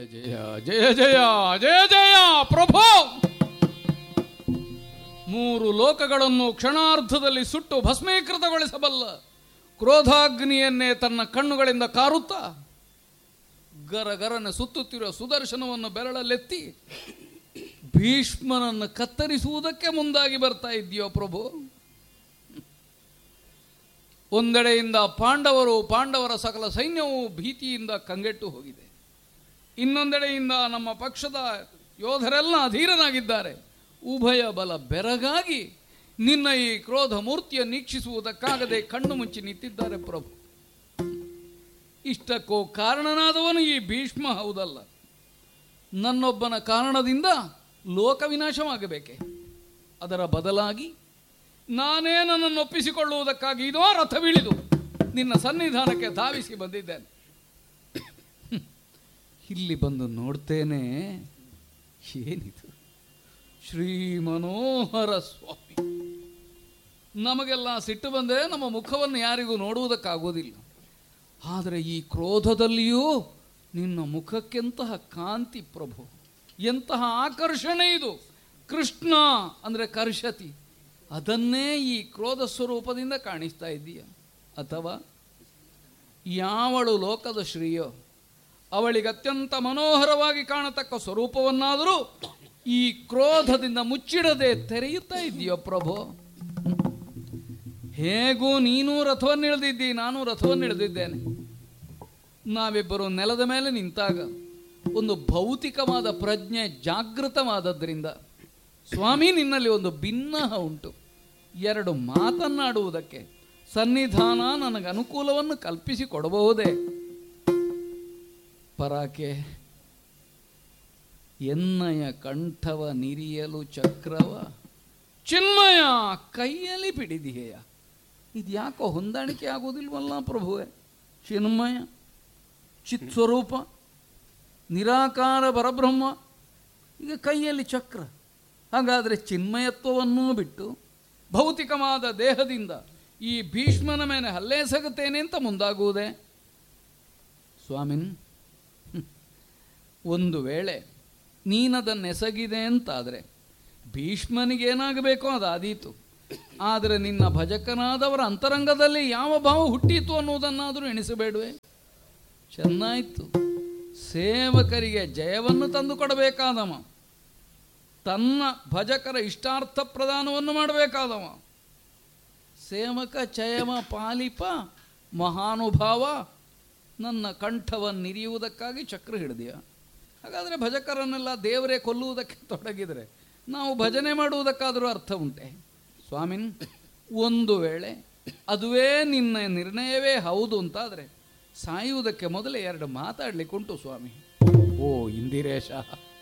ಜಯ ಜಯ ಜಯ ಜಯ ಜಯ ಪ್ರಭು ಮೂರು ಲೋಕಗಳನ್ನು ಕ್ಷಣಾರ್ಧದಲ್ಲಿ ಸುಟ್ಟು ಭಸ್ಮೀಕೃತಗೊಳಿಸಬಲ್ಲ ಕ್ರೋಧಾಗ್ನಿಯನ್ನೇ ತನ್ನ ಕಣ್ಣುಗಳಿಂದ ಕಾರುತ್ತಾ ಗರಗರನೆ ಸುತ್ತುತ್ತಿರುವ ಸುದರ್ಶನವನ್ನು ಬೆರಳಲ್ಲೆತ್ತಿ ಭೀಷ್ಮನನ್ನು ಕತ್ತರಿಸುವುದಕ್ಕೆ ಮುಂದಾಗಿ ಬರ್ತಾ ಇದೆಯೋ ಪ್ರಭು ಒಂದೆಡೆಯಿಂದ ಪಾಂಡವರು ಪಾಂಡವರ ಸಕಲ ಸೈನ್ಯವು ಭೀತಿಯಿಂದ ಕಂಗೆಟ್ಟು ಹೋಗಿದೆ ಇನ್ನೊಂದೆಡೆಯಿಂದ ನಮ್ಮ ಪಕ್ಷದ ಯೋಧರೆಲ್ಲ ಅಧೀರನಾಗಿದ್ದಾರೆ ಉಭಯ ಬಲ ಬೆರಗಾಗಿ ನಿನ್ನ ಈ ಕ್ರೋಧ ಮೂರ್ತಿಯ ನೀಕ್ಷಿಸುವುದಕ್ಕಾಗದೆ ಕಣ್ಣು ಮುಚ್ಚಿ ನಿಂತಿದ್ದಾರೆ ಪ್ರಭು ಇಷ್ಟಕ್ಕೂ ಕಾರಣನಾದವನು ಈ ಭೀಷ್ಮ ಹೌದಲ್ಲ ನನ್ನೊಬ್ಬನ ಕಾರಣದಿಂದ ಲೋಕ ವಿನಾಶವಾಗಬೇಕೆ ಅದರ ಬದಲಾಗಿ ನಾನೇ ನನ್ನನ್ನು ಒಪ್ಪಿಸಿಕೊಳ್ಳುವುದಕ್ಕಾಗಿ ಇದೋ ರಥವಿಳಿದು ನಿನ್ನ ಸನ್ನಿಧಾನಕ್ಕೆ ಧಾವಿಸಿ ಬಂದಿದ್ದೇನೆ ಇಲ್ಲಿ ಬಂದು ನೋಡ್ತೇನೆ ಏನಿದು ಶ್ರೀ ಮನೋಹರ ಸ್ವಾಮಿ ನಮಗೆಲ್ಲ ಸಿಟ್ಟು ಬಂದರೆ ನಮ್ಮ ಮುಖವನ್ನು ಯಾರಿಗೂ ನೋಡುವುದಕ್ಕಾಗೋದಿಲ್ಲ ಆದರೆ ಈ ಕ್ರೋಧದಲ್ಲಿಯೂ ನಿನ್ನ ಮುಖಕ್ಕೆಂತಹ ಕಾಂತಿ ಪ್ರಭು ಎಂತಹ ಆಕರ್ಷಣೆ ಇದು ಕೃಷ್ಣ ಅಂದರೆ ಕರ್ಷತಿ ಅದನ್ನೇ ಈ ಕ್ರೋಧ ಸ್ವರೂಪದಿಂದ ಕಾಣಿಸ್ತಾ ಇದ್ದೀಯ ಅಥವಾ ಯಾವಳು ಲೋಕದ ಶ್ರೀಯೋ ಅವಳಿಗೆ ಅತ್ಯಂತ ಮನೋಹರವಾಗಿ ಕಾಣತಕ್ಕ ಸ್ವರೂಪವನ್ನಾದರೂ ಈ ಕ್ರೋಧದಿಂದ ಮುಚ್ಚಿಡದೆ ತೆರೆಯುತ್ತಾ ಇದೆಯೋ ಪ್ರಭು ಹೇಗೂ ನೀನು ರಥವನ್ನು ಇಳಿದಿದ್ದಿ ನಾನು ರಥವನ್ನು ಇಳಿದಿದ್ದೇನೆ ನಾವಿಬ್ಬರು ನೆಲದ ಮೇಲೆ ನಿಂತಾಗ ಒಂದು ಭೌತಿಕವಾದ ಪ್ರಜ್ಞೆ ಜಾಗೃತವಾದದ್ರಿಂದ ಸ್ವಾಮಿ ನಿನ್ನಲ್ಲಿ ಒಂದು ಭಿನ್ನಹ ಉಂಟು ಎರಡು ಮಾತನ್ನಾಡುವುದಕ್ಕೆ ಸನ್ನಿಧಾನ ನನಗೆ ಅನುಕೂಲವನ್ನು ಕಲ್ಪಿಸಿ ಕೊಡಬಹುದೇ ಪರಾಕೆ ಎನ್ನಯ ಕಂಠವ ನಿರಿಯಲು ಚಕ್ರವ ಚಿನ್ಮಯ ಕೈಯಲ್ಲಿ ಬಿಡಿದೆಯಾ ಇದ್ಯಾಕೋ ಹೊಂದಾಣಿಕೆ ಆಗೋದಿಲ್ವಲ್ಲ ಪ್ರಭುವೆ ಚಿನ್ಮಯ ಚಿತ್ಸ್ವರೂಪ ನಿರಾಕಾರ ಪರಬ್ರಹ್ಮ ಈಗ ಕೈಯಲ್ಲಿ ಚಕ್ರ ಹಾಗಾದರೆ ಚಿನ್ಮಯತ್ವವನ್ನೂ ಬಿಟ್ಟು ಭೌತಿಕವಾದ ದೇಹದಿಂದ ಈ ಭೀಷ್ಮನ ಮೇಲೆ ಹಲ್ಲೆಸಗುತ್ತೇನೆ ಅಂತ ಮುಂದಾಗುವುದೇ ಸ್ವಾಮಿನ್ ಹ್ಮ್. ಒಂದು ವೇಳೆ ನೀನದನ್ನೆಸಗಿದೆ ಅಂತಾದರೆ ಭೀಷ್ಮನಿಗೇನಾಗಬೇಕೋ ಅದಾದೀತು ಆದರೆ ನಿನ್ನ ಭಜಕನಾದವರ ಅಂತರಂಗದಲ್ಲಿ ಯಾವ ಭಾವ ಹುಟ್ಟೀತು ಅನ್ನುವುದನ್ನಾದರೂ ಎಣಿಸಬೇಡುವೆ ಚೆನ್ನಾಯಿತು ಸೇವಕರಿಗೆ ಜಯವನ್ನು ತಂದು ಕೊಡಬೇಕಾದವ ತನ್ನ ಭಜಕರ ಇಷ್ಟಾರ್ಥ ಪ್ರದಾನವನ್ನು ಮಾಡಬೇಕಾದವ ಸೇವಕ ಚಯವ ಪಾಲಿಪ ಮಹಾನುಭಾವ ನನ್ನ ಕಂಠವನ್ನು ನಿರಿಯುವುದಕ್ಕಾಗಿ ಚಕ್ರ ಹಿಡಿದೆಯ ಹಾಗಾದರೆ ಭಜಕರನ್ನೆಲ್ಲ ದೇವರೇ ಕೊಲ್ಲುವುದಕ್ಕೆ ತೊಡಗಿದರೆ ನಾವು ಭಜನೆ ಮಾಡುವುದಕ್ಕಾದರೂ ಅರ್ಥ ಉಂಟೆ ಸ್ವಾಮಿನ್ ಒಂದು ವೇಳೆ ಅದುವೇ ನಿನ್ನ ನಿರ್ಣಯವೇ ಹೌದು ಅಂತಾದರೆ ಸಾಯುವುದಕ್ಕೆ ಮೊದಲೇ ಎರಡು ಮಾತಾಡಲಿಕ್ಕುಂಟು ಸ್ವಾಮಿ ಓ ಇಂದಿರೇಶ